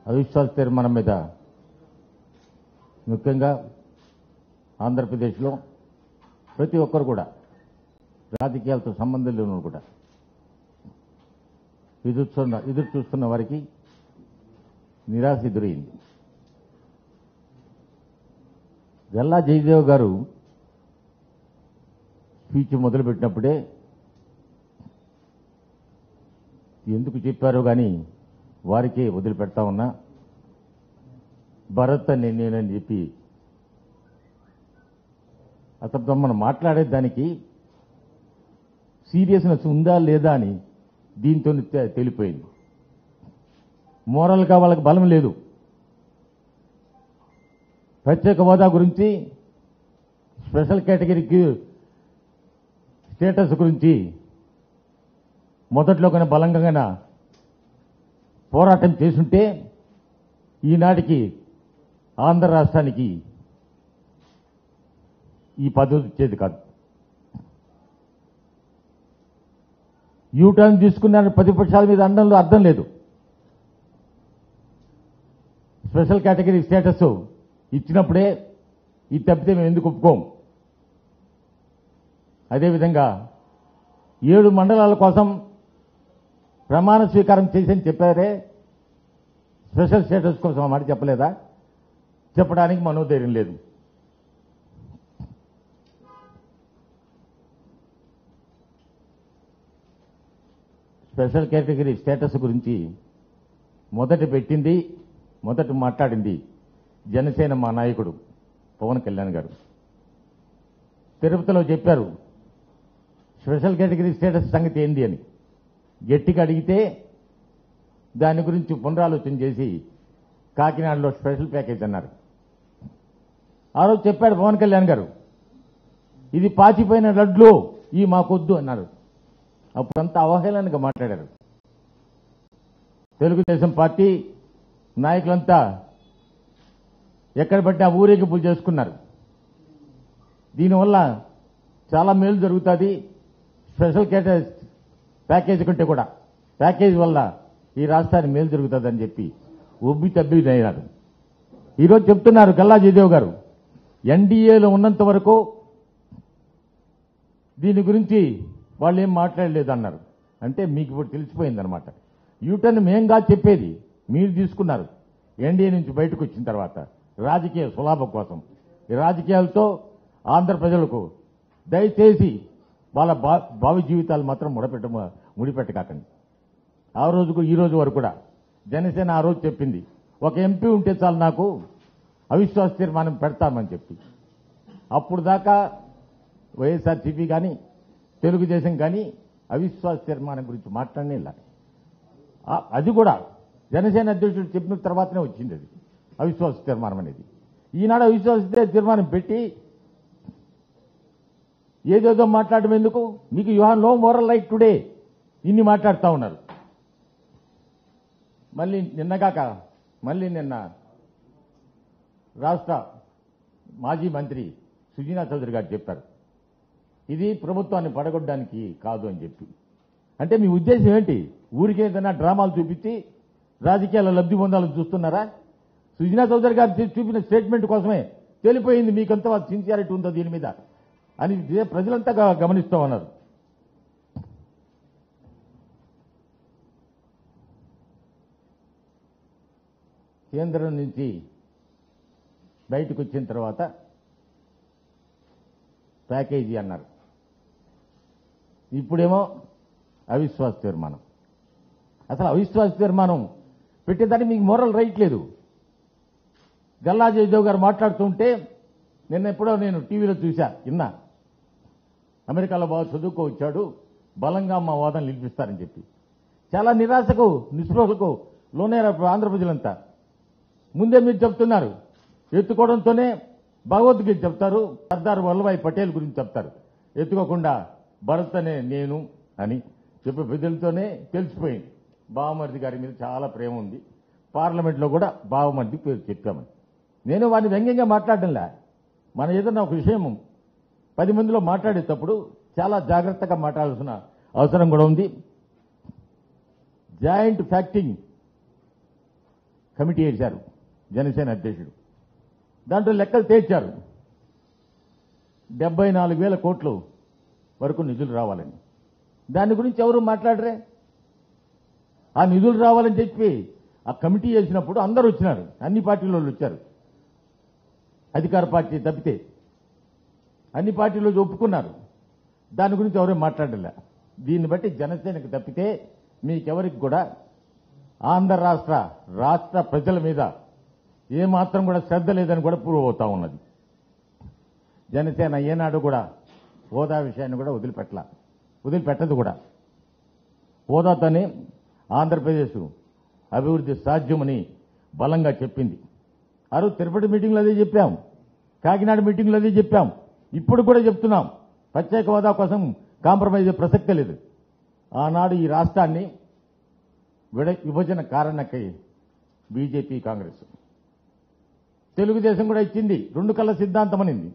అవిశ్వాస తీర్మానం మీద ముఖ్యంగా ఆంధ్రప్రదేశ్లో ప్రతి ఒక్కరు కూడా రాజకీయాలతో సంబంధం లేని కూడా ఎదురు చూస్తున్న ఎదురు చూస్తున్న వారికి నిరాశ ఎదురైంది గల్లా జయదేవ్ గారు స్పీచ్ మొదలుపెట్టినప్పుడే ఎందుకు చెప్పారో కానీ వారికే వదిలిపెడతా ఉన్నా భరత్ అని నేనని చెప్పి అతనితో మనం మాట్లాడేదానికి సీరియస్నెస్ ఉందా లేదా అని దీంతో తె- తెలిపోయింది మోరల్గా వాళ్ళకి బలం లేదు ప్రత్యేక హోదా గురించి స్పెషల్ కేటగిరీకి స్టేటస్ గురించి మొదట్లో కన్నా బలంగా పోరాటం చేసుంటే ఈనాటికి ఆంధ్ర రాష్ట్రానికి ఈ పద్ధతి వచ్చేది కాదు యూటర్న్ తీసుకున్న ప్రతిపక్షాల మీద అండంలో అర్థం లేదు స్పెషల్ కేటగిరీ స్టేటస్ ఇచ్చినప్పుడే ఇది తప్పితే మేము ఎందుకు ఒప్పుకోం అదేవిధంగా ఏడు మండలాల కోసం ప్రమాణ స్వీకారం చేసని చెప్పారే స్పెషల్ స్టేటస్ కోసం ఆ మాట చెప్పలేదా చెప్పడానికి మనోధైర్యం లేదు స్పెషల్ కేటగిరీ స్టేటస్ గురించి మొదట పెట్టింది మొదట మాట్లాడింది జనసేన మా నాయకుడు పవన్ కళ్యాణ్ గారు తిరుపతిలో చెప్పారు స్పెషల్ కేటగిరీ స్టేటస్ సంగతి ఏంది అని గట్టిగా అడిగితే దాని గురించి పునరాలోచన చేసి కాకినాడలో స్పెషల్ ప్యాకేజ్ అన్నారు ఆ రోజు చెప్పాడు పవన్ కళ్యాణ్ గారు ఇది పాచిపోయిన లడ్లు ఈ మాకొద్దు అన్నారు అప్పుడంతా అవహేళనగా మాట్లాడారు తెలుగుదేశం పార్టీ నాయకులంతా ఎక్కడ పట్టి ఆ ఊరేగింపులు చేసుకున్నారు దీనివల్ల చాలా మేలు జరుగుతుంది స్పెషల్ కేటగిరీ ప్యాకేజ్ కంటే కూడా ప్యాకేజ్ వల్ల ఈ రాష్ట్రానికి మేలు జరుగుతుందని చెప్పి ఉబ్బి తబ్బి అయినారు ఈరోజు చెప్తున్నారు గల్లా జయదేవ్ గారు ఎన్డీఏలో ఉన్నంత వరకు దీని గురించి వాళ్ళు ఏం మాట్లాడలేదు అన్నారు అంటే మీకు ఇప్పుడు తెలిసిపోయిందనమాట యూటర్న్ మేంగా చెప్పేది మీరు తీసుకున్నారు ఎన్డీఏ నుంచి బయటకు వచ్చిన తర్వాత రాజకీయ సులాభం కోసం ఈ రాజకీయాలతో ఆంధ్ర ప్రజలకు దయచేసి వాళ్ళ భా- భావి జీవితాలు మాత్రం ముడపెట్ట ముడిపెట్టకాకండి ఆ రోజుకు ఈ రోజు వరకు కూడా జనసేన ఆ రోజు చెప్పింది ఒక ఎంపీ ఉంటే చాలు నాకు అవిశ్వాస తీర్మానం పెడతామని చెప్పి అప్పుడు దాకా వైఎస్ఆర్సీపీ కానీ తెలుగుదేశం కానీ అవిశ్వాస తీర్మానం గురించి మాట్లాడనే ఇలా ఆ- అది కూడా జనసేన అధ్యక్షుడు చెప్పిన తర్వాతనే వచ్చింది అది అవిశ్వాస తీర్మానం అనేది ఈనాడు అవిశ్వాస తీర్మానం పెట్టి ఏదేదో మాట్లాడడం ఎందుకు మీకు you have no moral right today ఇన్ని మాట్లాడుతూ ఉన్నారు మళ్ళీ నిన్నగాక మళ్ళీ నిన్న రాష్ట్ర మాజీ మంత్రి సుజనా చౌదరి గారు చెప్పారు ఇది ప్రభుత్వాన్ని పడగొట్టడానికి కాదు అని చెప్పి అంటే మీ ఉద్దేశం ఏంటి ఊరికి ఏదైనా డ్రామాలు చూపించి రాజకీయాల లబ్ధి పొందాలని చూస్తున్నారా సుజనా చౌదరి గారు చూ- చూపిన స్టేట్మెంట్ కోసమే తెలిపోయింది మీకంత సిన్సియారిటీ ఉందో దీని మీద అని ఇదే ప్రజలంతా గ- గమనిస్తూ ఉన్నారు కేంద్రం నుంచి బయటకు వచ్చిన తర్వాత ప్యాకేజీ అన్నారు ఇప్పుడేమో అవిశ్వాస తీర్మానం అసలు అవిశ్వాస తీర్మానం పెట్టేదానికి మీకు మోరల్ రైట్ లేదు గల్లా జయదేవ్ గారు మాట్లాడుతుంటే నిన్న ఎప్పుడో నేను టీవీలో చూశా విన్నా అమెరికాలో బాగా చదువుకో వచ్చాడు బలంగా మా వాదన నిలిపిస్తారని చెప్పి చాలా నిరాశకు నిస్పృహలకు లోనేరు ఆంధ్ర ప్రజలంతా ముందే మీరు చెప్తున్నారు ఎత్తుకోవడంతోనే భగవద్గీత చెప్తారు సర్దార్ వల్లభాయ్ పటేల్ గురించి చెప్తారు ఎత్తుకోకుండా భరత్ అనే నేను అని చెప్పే ప్రజలతోనే తెలిసిపోయింది బావమరిది గారి మీద చాలా ప్రేమ ఉంది పార్లమెంట్లో కూడా బావమరిది పేరు చెప్పామని నేను వాడిని వ్యంగ్యంగా మాట్లాడడంలే మన ఏదైనా ఒక విషయం పది మందిలో మాట్లాడేటప్పుడు చాలా జాగ్రత్తగా మాట్లాడాల్సిన అవసరం కూడా ఉంది జాయింట్ ఫ్యాక్టింగ్ కమిటీ వేశారు జనసేన అధ్యక్షుడు దాంట్లో లెక్కలు తేల్చారు డెబ్బై నాలుగు వేల కోట్లు వరకు నిధులు రావాలని దాని గురించి ఎవరు మాట్లాడరే ఆ నిధులు రావాలని చెప్పి ఆ కమిటీ చేసినప్పుడు అందరూ వచ్చినారు అన్ని పార్టీల వాళ్ళు వచ్చారు అధికార పార్టీ తప్పితే అన్ని పార్టీలు ఒప్పుకున్నారు దాని గురించి ఎవరేం మాట్లాడలే దీన్ని బట్టి జనసేనకు తప్పితే మీకెవరికి కూడా ఆంధ్ర రాష్ట్ర రాష్ట్ర ప్రజల మీద ఏమాత్రం కూడా శ్రద్ధ లేదని కూడా ప్రూవ్ అవుతా ఉన్నది జనసేన ఏనాడు కూడా హోదా విషయాన్ని కూడా వదిలిపెట్టల వదిలిపెట్టదు కూడా హోదాతోనే ఆంధ్రప్రదేశ్ అభివృద్ధి సాధ్యమని బలంగా చెప్పింది ఆ రోజు తిరుపతి మీటింగ్లో అదే చెప్పాం కాకినాడ మీటింగ్లో అదే చెప్పాం ఇప్పుడు కూడా చెప్తున్నాం ప్రత్యేక హోదా కోసం కాంప్రమైజ్ అయ్యే ప్రసక్తే లేదు ఆనాడు ఈ రాష్ట్రాన్ని విడ విభజన కారణకై బీజేపీ కాంగ్రెస్ తెలుగుదేశం కూడా ఇచ్చింది రెండు కళ్ళ సిద్ధాంతం అనింది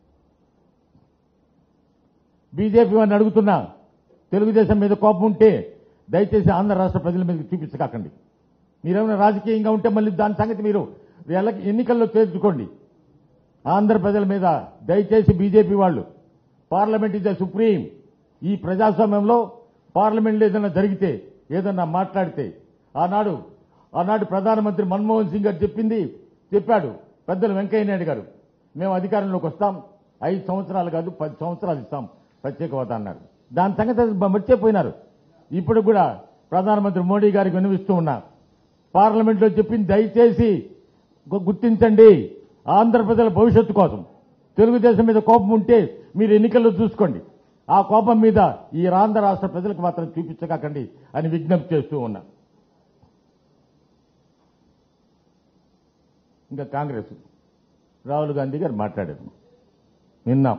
బీజేపీ వారిని అడుగుతున్నా తెలుగుదేశం మీద కోపం ఉంటే దయచేసి ఆంధ్ర రాష్ట్ర ప్రజల మీద చూపించకాకండి మీరేమైనా రాజకీయంగా ఉంటే మళ్ళీ దాని సంగతి మీరు ఎల్ల- ఎన్నికల్లో తేల్చుకోండి ఆంధ్ర ప్రజల మీద దయచేసి బీజేపీ వాళ్ళు పార్లమెంట్ ఇస్ ద సుప్రీం ఈ ప్రజాస్వామ్యంలో పార్లమెంట్లో ఏదైనా జరిగితే ఏదన్నా మాట్లాడితే ఆనాడు ఆనాడు ప్రధానమంత్రి మన్మోహన్ సింగ్ గారు చెప్పింది చెప్పాడు పెద్దలు వెంకయ్య నాయుడు గారు మేము అధికారంలోకి వస్తాం ఐదు సంవత్సరాలు కాదు పది సంవత్సరాలు ఇస్తాం ప్రత్యేక హోదా అన్నారు దాని సంగతి అసలు మర్చిపోయినారు ఇప్పుడు కూడా ప్రధానమంత్రి మోడీ గారికి వినిపిస్తూ ఉన్నా పార్లమెంట్లో చెప్పింది దయచేసి గు- గుర్తించండి ఆంధ్ర ప్రజల భవిష్యత్తు కోసం తెలుగుదేశం మీద కోపం ఉంటే మీరు ఎన్నికల్లో చూసుకోండి ఆ కోపం మీద ఈ ఆంధ్ర రాష్ట్ర ప్రజలకు మాత్రం చూపించకండి అని విజ్ఞప్తి చేస్తూ ఉన్నా ఇంకా కాంగ్రెస్ రాహుల్ గాంధీ గారు మాట్లాడారు విన్నాం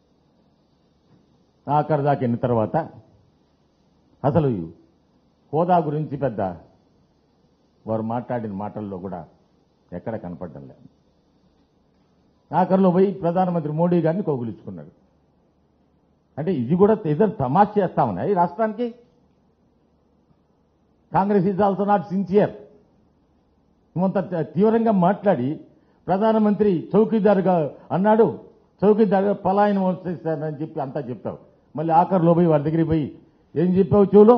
ఆఖరి దాకా ఎన్ని తర్వాత అసలు హోదా గురించి పెద్ద వారు మాట్లాడిన మాటల్లో కూడా ఎక్కడ కనపడడం లేదు ఆఖరిలో పోయి ప్రధానమంత్రి మోడీ గారిని కౌగులించుకున్నాడు అంటే ఇది కూడా ఏదో తమాష్ చేస్తామని ఈ రాష్ట్రానికి Congress is also not sincere కొంత తీవ్రంగా మాట్లాడి ప్రధానమంత్రి చౌకీదారుగా అన్నాడు చౌకీదారు పలాయనం వచ్చేస్తానని చెప్పి అంతా చెప్తావు మళ్ళీ ఆఖరిలో పోయి వాళ్ళ దగ్గరికి పోయి ఏం చెప్పావు చెవులో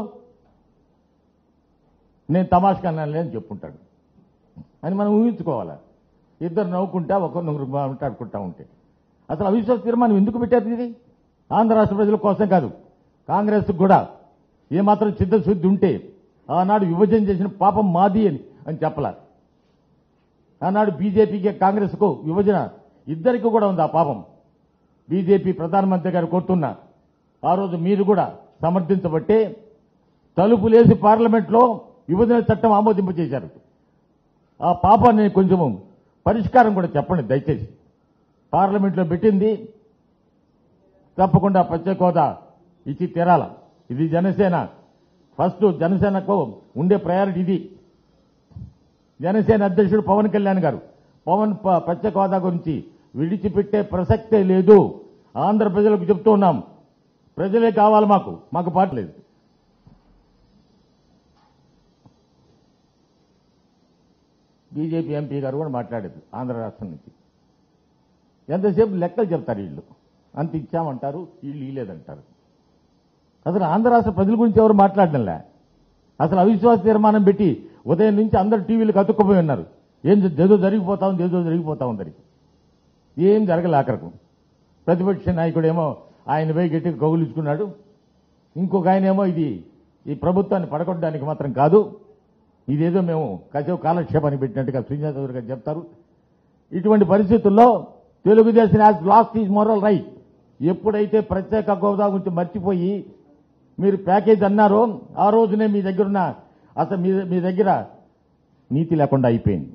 నేను తమాషా అన్నానులే అని చెప్పుంటాడు అని మనం ఊహించుకోవాలా ఇద్దరు నవ్వుకుంటా ఒకరినొకరు మాట్లాడుకుంటా ఉంటే అసలు అవిశ్వాస తీర్మానం ఎందుకు పెట్టారు ఇది ఆంధ్ర రాష్ట్ర ప్రజల కోసం కాదు కాంగ్రెస్ కూడా ఏమాత్రం చిత్తశుద్ధి ఉంటే ఆనాడు విభజన చేసిన పాపం మాది అని అని చెప్పలా ఆనాడు బీజేపీకి కాంగ్రెస్కు విభజన ఇద్దరికి కూడా ఉంది ఆ పాపం బీజేపీ ప్రధానమంత్రి గారు కోరుతున్నా ఆ రోజు మీరు కూడా సమర్థించబట్టే తలుపులేసి పార్లమెంట్లో విభజన చట్టం ఆమోదింపజేశారు ఆ పాపాన్ని కొంచెం పరిష్కారం కూడా చెప్పండి దయచేసి పార్లమెంట్లో పెట్టింది తప్పకుండా ప్రత్యేక హోదా ఇచ్చి తీరాల ఇది జనసేన ఫస్ట్ జనసేనకు ఉండే ప్రయారిటీ ఇది జనసేన అధ్యక్షుడు పవన్ కళ్యాణ్ గారు పవన్ ప- ప్రత్యేక హోదా గురించి విడిచిపెట్టే ప్రసక్తే లేదు ఆంధ్ర ప్రజలకు చెప్తూ ఉన్నాం ప్రజలే కావాలి మాకు మాకు పాట లేదు బీజేపీ ఎంపీ గారు కూడా మాట్లాడారు ఆంధ్ర రాష్ట్రం నుంచి ఎంతసేపు లెక్కలు చెప్తారు వీళ్ళు అంత ఇచ్చామంటారు వీళ్ళు ఇలేదంటారు అసలు ఆంధ్ర రాష్ట్ర ప్రజల గురించి ఎవరు మాట్లాడడంలే అసలు అవిశ్వాస తీర్మానం పెట్టి ఉదయం నుంచి అందరు టీవీలకు అతుక్కుపోయి ఉన్నారు ఏం జ- ఏదో జరిగిపోతా ఉంది ఏదో జరిగిపోతా ఉందని ఏం జరగలే ఆఖరకు ప్రతిపక్ష నాయకుడేమో ఆయన పోయి గట్టిగా కౌగులించుకున్నాడు ఇంకొక ఆయన ఏమో ఇది ఈ ప్రభుత్వాన్ని పడగొట్టడానికి మాత్రం కాదు ఇదేదో మేము కాసేపు కాలక్షేపానికి పెట్టినట్టుగా శ్రీనివాస చౌదరి గారు చెప్తారు ఇటువంటి పరిస్థితుల్లో Telugu Desam has lost is moral right ఎప్పుడైతే ప్రత్యేక హోదా గురించి మర్చిపోయి మీరు ప్యాకేజ్ అన్నారో ఆ రోజునే మీ దగ్గరున్న అసలు మీ మీ దగ్గర నీతి లేకుండా అయిపోయింది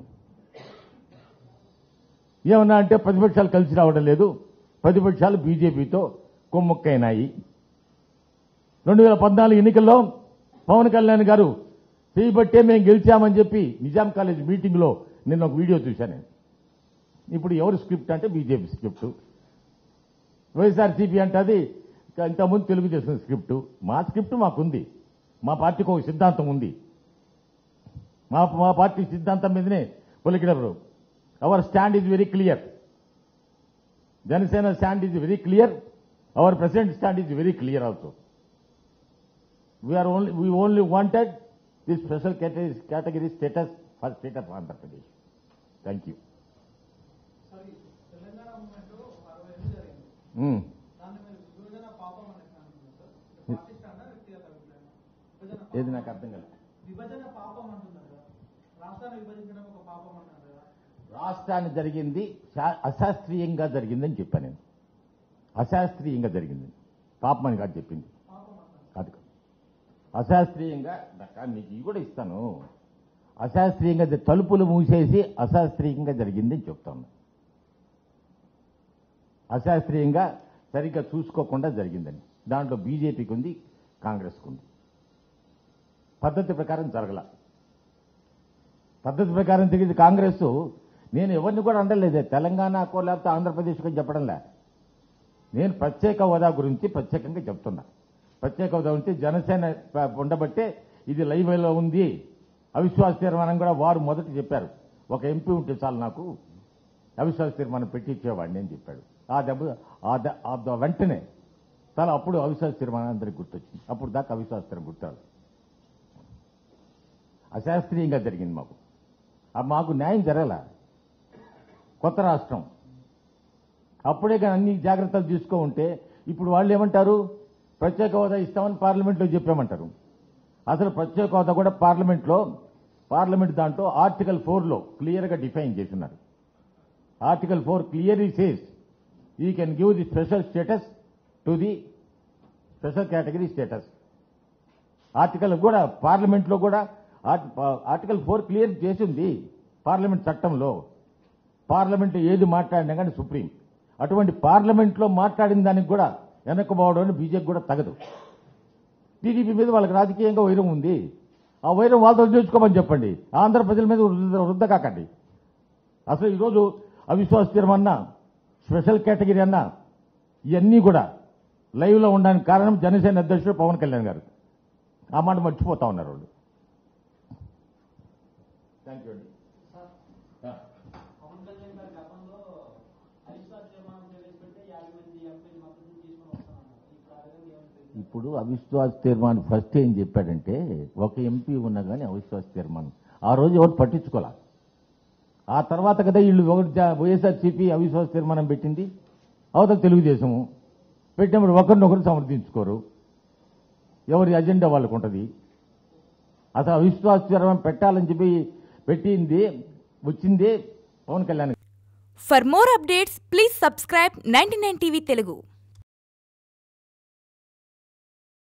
ఏమన్నా అంటే ప్రతిపక్షాలు కలిసి రావడం లేదు ప్రతిపక్షాలు బీజేపీతో కొమ్ముక్కైనాయి రెండు వేల పద్నాలుగు ఎన్నికల్లో పవన్ కళ్యాణ్ గారు చేయబట్టే మేము గెలిచామని చెప్పి నిజాం కాలేజ్ మీటింగ్లో నిన్న ఒక వీడియో చూశాను నేను. ఇప్పుడు ఎవరు స్క్రిప్ట్ అంటే బీజేపీ స్క్రిప్ట్ వైఎస్ఆర్సీపీ అంటే అది ఇంతకుముందు తెలుగుదేశం స్క్రిప్ట్ మా స్క్రిప్ట్ మాకుంది మా పార్టీకి ఒక సిద్ధాంతం ఉంది మా మా పార్టీ సిద్ధాంతం మీదనే పొలికినప్పుడు our stand is very clear Janasena stand is very clear our president stand is very clear also we are only we only wanted this special category status for state of Andhra Pradesh thank you sorry Telangana movement అరవై ఏళ్ళు జరిగింది దాన్ని మీరు విభజన పాపం అని ఎట్లా అంటున్నారు సార్ పార్టీ స్టాండా వ్యక్తిగత అభిప్రాయం విభజన ఏది నాకు అర్థం కాలేదు విభజన పాపం అంటున్నారు కదా రాష్ట్రాన్ని విభజించడం ఒక పాపం అంటున్నారు కదా రాష్ట్రాన్ని జరిగింది శా- అశాస్త్రీయంగా జరిగిందని చెప్పాను నేను అశాస్త్రీయంగా జరిగింది పాపమని కాదు చెప్పింది పాపం అంటున్నారు కాదు కాదు. అశాస్త్రీయంగా నాకు మీకు ఇవి కూడా ఇస్తాను అశాస్త్రీయంగా జ- తలుపులు మూసేసి అశాస్త్రీయంగా జరిగిందని చెప్తాను అశాస్త్రీయంగా సరిగ్గా చూసుకోకుండా జరిగిందని దాంట్లో బీజేపీకి ఉంది కాంగ్రెస్కి ఉంది పద్ధతి ప్రకారం జరగల పద్ధతి ప్రకారం జరిగింది కాంగ్రెస్ నేను ఎవరిని కూడా అనలేదే తెలంగాణకో లేకపోతే ఆంధ్రప్రదేశ్కో చెప్పడంలే నేను ప్రత్యేక హోదా గురించి ప్రత్యేకంగా చెప్తున్నా ప్రత్యేక హోదా గురించి జనసేన ప- ఉండబట్టే ఇది లైవ్లో ఉంది అవిశ్వాస తీర్మానం కూడా వారు మొదట చెప్పారు ఒక ఎంపీ ఉంటే చాలు నాకు అవిశ్వాస తీర్మానం పెట్టించేవాడిని అని చెప్పాడు ఆ దెబ్బ ఆ ద- ఆ ద- వెంటనే చాలా అప్పుడు అవిశ్వాస తీర్మానం అందరికి గుర్తొచ్చింది అప్పుడు దాకా అవిశ్వాస తీర్మానం గుర్తాడు అశాస్త్రీయంగా జరిగింది మాకు ఆ మాకు న్యాయం జరగల కొత్త రాష్ట్రం అప్పుడే కానీ అన్ని జాగ్రత్తలు తీసుకో ఉంటే ఇప్పుడు వాళ్ళు ఏమంటారు ప్రత్యేక హోదా ఇస్తామని పార్లమెంట్లో చెప్పామంటారు అసలు ప్రత్యేక హోదా కూడా పార్లమెంట్లో పార్లమెంట్ దాంట్లో ఆర్టికల్ ఫోర్లో క్లియర్గా డిఫైన్ చేస్తున్నారు article four clearly says he can give the special status to the special category status article కూడా పార్లమెంట్లో కూడా ఆర్టి- ఆర్టికల్ ఫోర్ క్లియర్ చేసింది పార్లమెంట్ చట్టంలో పార్లమెంట్ ఏది మాట్లాడినా కానీ సుప్రీం అటువంటి పార్లమెంట్లో మాట్లాడిన దానికి కూడా వెనక్కపోవడం అని బీజేపీ కూడా తగదు టీడీపీ మీద వాళ్ళకి రాజకీయంగా వైరం ఉంది ఆ వైరం వాళ్ళతో తెచ్చుకోమని చెప్పండి ఆంధ్ర ప్రజల మీద వృద్ధ- వృద్ధ కాకండి అసలు ఈరోజు అవిశ్వాస తీర్మానం స్పెషల్ కేటగిరీ అన్నా ఇవన్నీ కూడా లైవ్లో ఉండడానికి కారణం జనసేన అధ్యక్షుడు పవన్ కళ్యాణ్ గారు ఆ మాట మర్చిపోతా ఉన్నారు వాళ్ళు థ్యాంక్ యూ అండి పవన్ కళ్యాణ్ గారు గతంలో అవిశ్వాస తీర్మానం ప్రవేశపెడితే యాభై మంది ఎంపీలు మద్దతు తీసుకుని వస్తానన్నారు ఇప్పుడు ఆ విధంగా ఏమనిపించింది ఇప్పుడు అవిశ్వాస తీర్మానం ఫస్ట్ ఏం చెప్పాడంటే ఒక ఎంపీ ఉన్నా కానీ అవిశ్వాస తీర్మానం ఆ రోజు ఎవరు పట్టించుకోలే ఆ తర్వాత కదా వీళ్ళు ఒకటి జా- వైఎస్ఆర్సీపీ అవిశ్వాస తీర్మానం పెట్టింది అవతల తెలుగుదేశము పెట్టినప్పుడు ఒకరినొకరు సమర్థించుకోరు ఎవరి అజెండా వాళ్ళకు ఉంటుంది అసలు అవిశ్వాస తీర్మానం పెట్టాలని చెప్పి పెట్టింది వచ్చింది Pawan Kalyan For more updates, please subscribe 99 TV Telugu.